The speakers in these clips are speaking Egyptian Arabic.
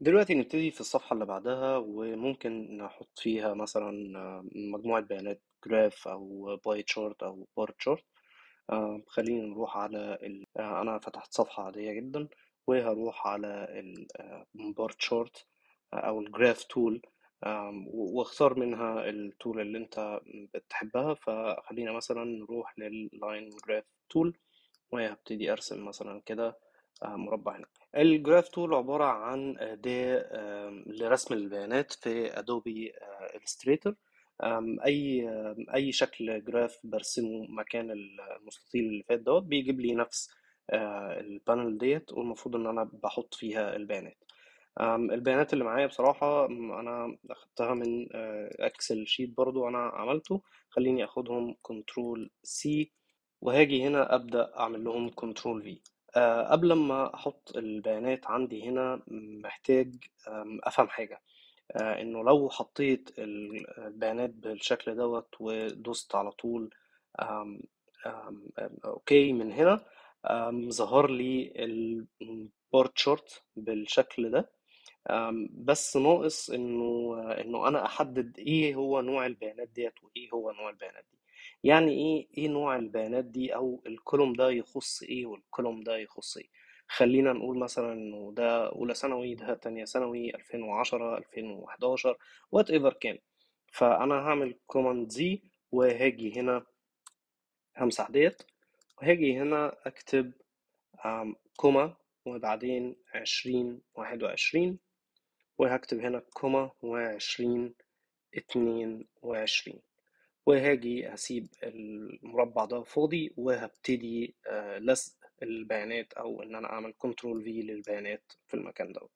دلوقتي نبتدي في الصفحة اللي بعدها وممكن نحط فيها مثلا آه، مجموعة بيانات جراف أو باي تشارت أو بار تشارت آه، خلينا نروح على ال... آه، أنا فتحت صفحة عادية جدا وهروح على البار تشارت أو الجراف تول واختار منها التول اللي انت بتحبها فخلينا مثلا نروح لللاين جراف تول وهبتدي ارسم مثلا كده آه، مربع هنا الجراف تول عبارة عن أداة آم، لرسم البيانات في أدوبي إلستريتور أي آم، أي شكل جراف برسمه مكان المستطيل اللي فات دوت بيجيب لي نفس آه، البانل ديت والمفروض إن أنا بحط فيها البيانات آم، البيانات اللي معايا بصراحة م، أنا أخدتها من أكسل شيت برضو أنا عملته خليني أخدهم كنترول سي وهاجي هنا أبدأ أعمل لهم كنترول في قبل ما أحط البيانات عندي هنا محتاج آم، أفهم حاجة آه، إنه لو حطيت ال- البيانات بالشكل دوت ودوست على طول آم، آم، آم، أوكي من هنا آم، ظهر لي البار تشارت بالشكل ده أم، بس ناقص انه انه انا احدد ايه هو نوع البيانات ديت وايه هو نوع البيانات دي يعني ايه ايه نوع البيانات دي او الكولوم ده يخص ايه والكولوم ده يخص ايه خلينا نقول مثلا انه ده اولى ثانوي ده تانية ثانوي 2010 2011 وات ايفر كان فانا هعمل كوماند زي وهاجي هنا همسح ديت وهاجي هنا اكتب أم، كوما وبعدين عشرين واحد وعشرين وهكتب هنا كوما وعشرين اتنين وعشرين وهاجي هسيب المربع ده فاضي وهبتدي آه، لزق البيانات او ان انا اعمل كنترول في للبيانات في المكان ده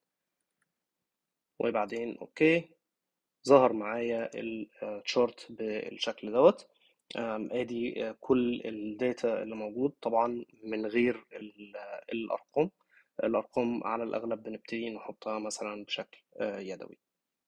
وبعدين اوكي ظهر معايا الشارت بالشكل دوت آم، ادي آه، كل الداتا اللي موجود طبعا من غير ال- الارقام الارقام على الاغلب بنبتدي نحطها مثلا بشكل آه، يدوي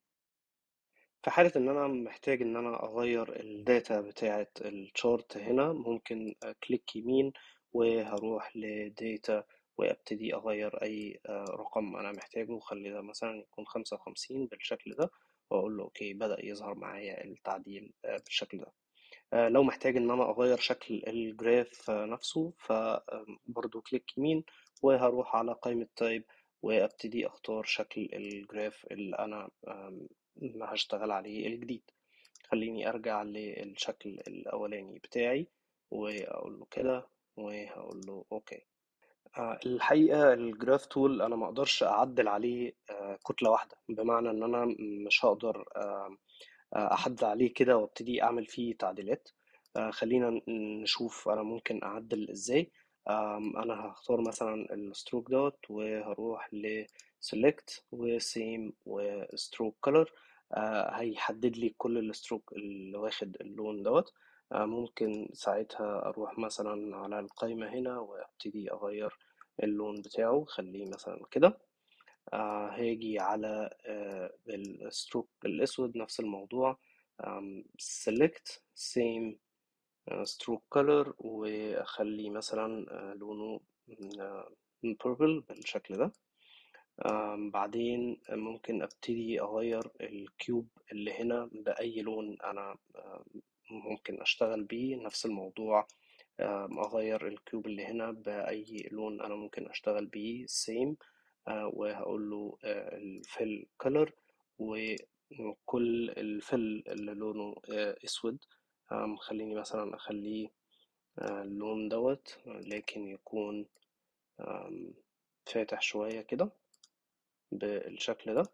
في حالة إن أنا محتاج إن أنا أغير الداتا بتاعة الشارت هنا ممكن كليك يمين وهروح لداتا وأبتدي أغير أي آه، رقم أنا محتاجه خلي ده مثلا يكون خمسة وخمسين بالشكل ده وأقول له أوكي بدأ يظهر معايا التعديل آه، بالشكل ده آه، لو محتاج إن أنا أغير شكل الجراف آه، نفسه فبرضو كليك يمين وهروح على قائمة تايب وأبتدي أختار شكل الجراف اللي أنا آم، هشتغل عليه الجديد خليني أرجع للشكل الأولاني بتاعي وأقول له كده وهقول له أوكي آه، الحقيقة الجراف تول أنا ما أقدرش أعدل عليه آه، كتلة واحدة بمعنى إن أنا مش هقدر آم، آه، أحدد عليه كده وابتدي أعمل فيه تعديلات آه، خلينا ن- نشوف أنا ممكن أعدل إزاي آم، أنا هختار مثلا الستروك دوت وهروح ل select و same و stroke color آه، هيحدد لي كل الستروك اللي واخد اللون دوت آه، ممكن ساعتها أروح مثلا على القائمة هنا وأبتدي أغير اللون بتاعه خليه مثلا كده آه هاجي على آه الستروك الأسود نفس الموضوع آم، select same آه، stroke color وأخلي مثلا آه، لونه آه، purple بالشكل ده آم، بعدين ممكن أبتدي أغير الكيوب اللي هنا بأي لون أنا آم، ممكن أشتغل بيه نفس الموضوع آم، أغير الكيوب اللي هنا بأي لون أنا ممكن أشتغل بيه same آه، وهقول له الفيل كولر وكل الفيل اللي لونه آه، أسود آم، خليني مثلا أخليه آه، اللون دوت لكن يكون آم، فاتح شوية كده بالشكل ده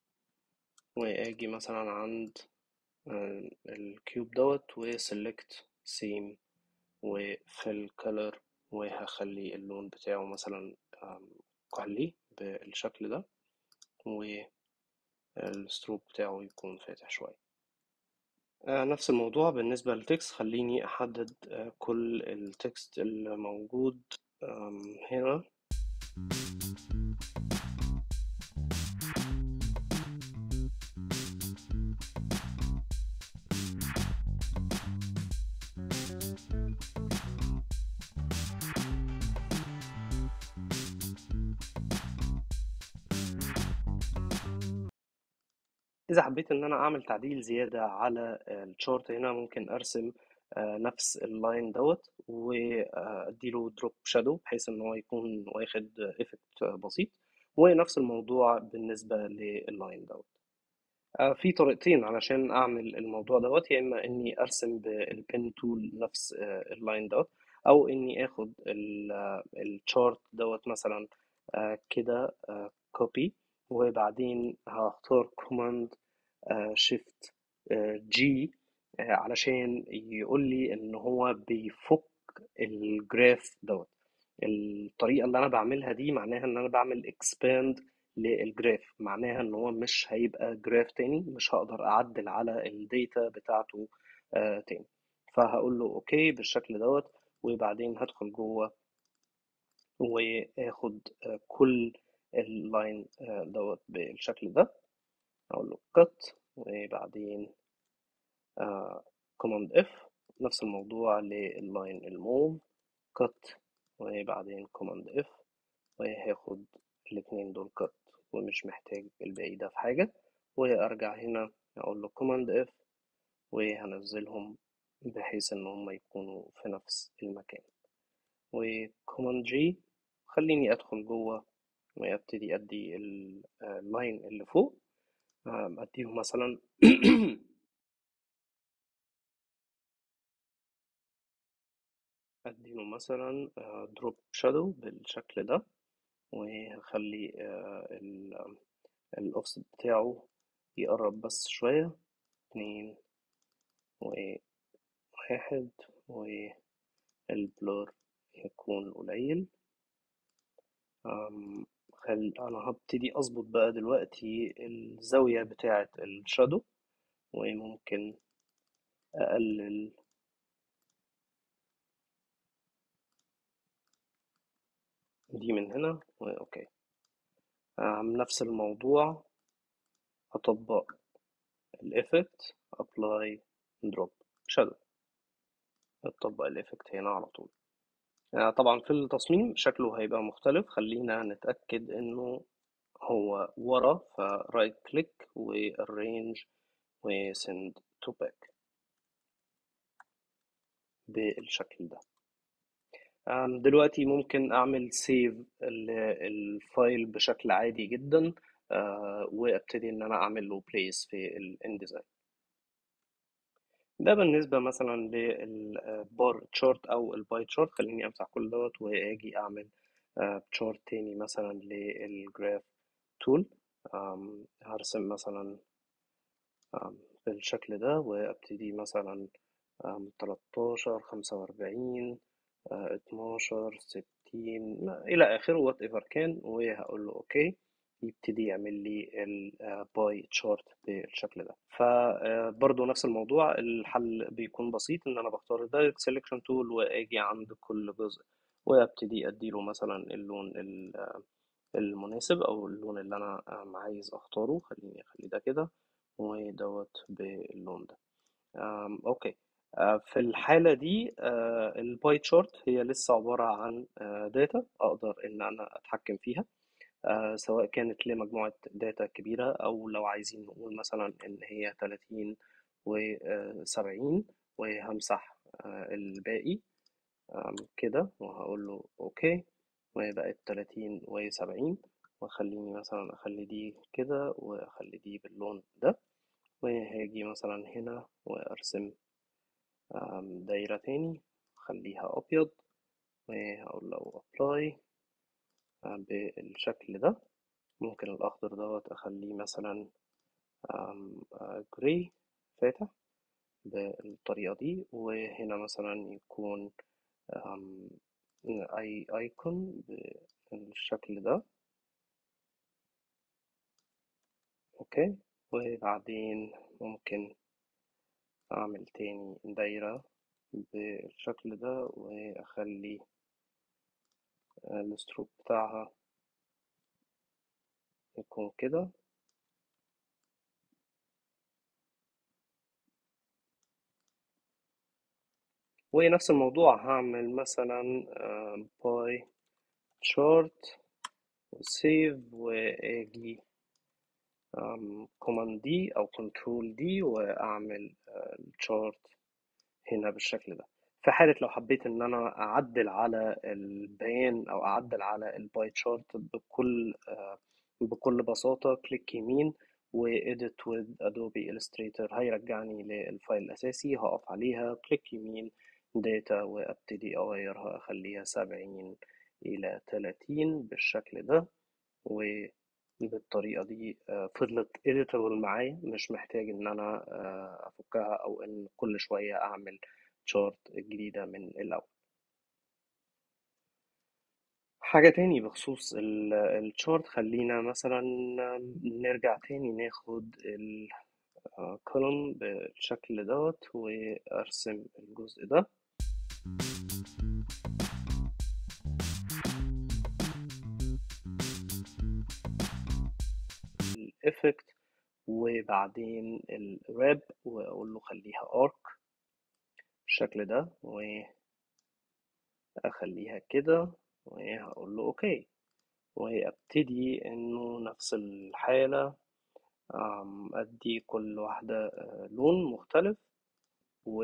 وأجي مثلا عند آه، الكيوب دوت وسلكت سيم وفيل كولر وهخلي اللون بتاعه مثلا آم، كحلي بالشكل ده والستروك بتاعه يكون فاتح شوية آه، نفس الموضوع بالنسبة للتكست خليني أحدد آه، كل التكست اللي موجود آم، هنا إذا حبيت إن أنا أعمل تعديل زيادة على الشارت هنا ممكن أرسم آه، نفس اللاين دوت وأديله دروب شادو بحيث إن هو يكون واخد إفكت بسيط ونفس الموضوع بالنسبة لللاين دوت آه، في طريقتين علشان أعمل الموضوع دوت يا إما إني أرسم بالبن تول نفس آه، اللاين دوت أو إني آخد الشارت دوت مثلا آه، كده كوبي وبعدين هختار كوماند شيفت جي علشان يقول لي ان هو بيفك الجراف دوت الطريقه اللي انا بعملها دي معناها ان انا بعمل اكسباند للجراف معناها ان هو مش هيبقى جراف تاني مش هقدر اعدل على الداتا بتاعته آه تاني فهقول له اوكي بالشكل دوت وبعدين هدخل جوه واخد آه كل اللاين آه دوت بالشكل ده اقول له cut وبعدين كوماند اف نفس الموضوع لللاين الموف cut وبعدين كوماند اف وهاخد الاتنين دول cut ومش محتاج الباقي ده في حاجة وارجع هنا اقول له كوماند اف وهنزلهم بحيث ان هم يكونوا في نفس المكان وكوماند جي خليني ادخل جوه وابتدي ادي اللاين اللي فوق اديهم مثلا اديله مثلا دروب شادو بالشكل ده وهخلي الاوفست بتاعه يقرب بس شوية اتنين وواحد والبلور يكون قليل خل... انا هبتدي اظبط بقى دلوقتي الزاوية بتاعة الشادو وممكن اقلل دي من هنا اوكي نفس الموضوع هطبق الافكت ابلاي دروب شادو اطبق الافكت هنا على طول طبعا في التصميم شكله هيبقى مختلف خلينا نتأكد انه هو ورا فرايت كليك والرينج وسند تو باك بالشكل ده دلوقتي ممكن اعمل سيف الفايل بشكل عادي جدا وابتدي ان انا اعمل له بليس في الانديزاين ده بالنسبة مثلا للبار تشارت أو الباي تشارت خليني أمسح كل دوت وأجي أعمل تشارت تاني مثلا للجراف تول هرسم مثلا بالشكل ده وأبتدي مثلا تلاتاشر خمسة وأربعين اتناشر ستين إلى آخره وات ايفر كان وهقول له أوكي يبتدي يعمل لي الباي تشارت بالشكل ده فبرضه نفس الموضوع الحل بيكون بسيط ان انا بختار الدايركت سيلكشن تول واجي عند كل جزء وابتدي اديله مثلا اللون المناسب او اللون اللي انا عايز اختاره خليني اخلي ده كده ودوت باللون ده اوكي في الحالة دي الباي تشارت هي لسه عبارة عن داتا أقدر إن أنا أتحكم فيها آه سواء كانت لمجموعة داتا كبيرة أو لو عايزين نقول مثلا إن هي تلاتين وسبعين وهمسح آه الباقي كده وهقول له أوكي وبقت تلاتين وسبعين وخليني مثلا أخلي دي كده وأخلي دي باللون ده وهاجي مثلا هنا وأرسم دايرة تاني أخليها أبيض وهقول له apply بالشكل ده ممكن الأخضر دوت أخليه مثلا جراي فاتح بالطريقة دي وهنا مثلا يكون أي أيكون بالشكل ده أوكي وبعدين ممكن أعمل تاني دايرة بالشكل ده وأخلي الستروك بتاعها يكون كده ونفس الموضوع هعمل مثلا باي شارت وسيف واجي كوماند دي او كنترول دي واعمل الشارت هنا بالشكل ده في حالة لو حبيت ان انا اعدل على البيان او اعدل على الباي تشارت بكل آه، بكل بساطة كليك يمين و edit with Adobe Illustrator هيرجعني للفايل الأساسي هقف عليها كليك يمين data وابتدي أغيرها أخليها سبعين إلى تلاتين بالشكل ده وبالطريقة دي آه، فضلت editable معايا مش محتاج إن أنا آه، أفكها أو إن كل شوية أعمل chart جديدة من الأول حاجة تاني بخصوص الشارت خلينا مثلا نرجع تاني ناخد الكولوم بالشكل دوت وأرسم الجزء ده الإفكت وبعدين الراب وأقول له خليها أرك بالشكل ده وأخليها كده وهقول له أوكي وابتدي إنه نفس الحالة آم، أدي كل واحدة آه، لون مختلف و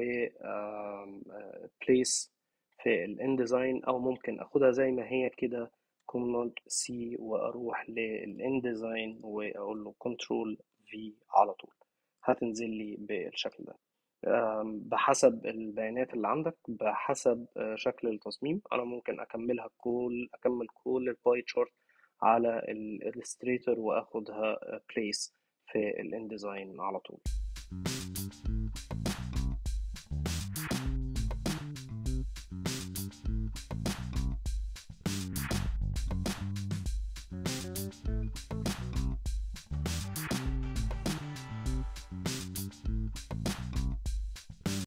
بليس في الانديزاين أو ممكن أخدها زي ما هي كده كوماند سي وأروح للانديزاين وأقول له كنترول في على طول هتنزل لي بالشكل ده آم، بحسب البيانات اللي عندك بحسب آه، شكل التصميم انا ممكن اكملها كل اكمل كل الباي تشارت على الالستريتور واخدها بليس في الانديزاين على طول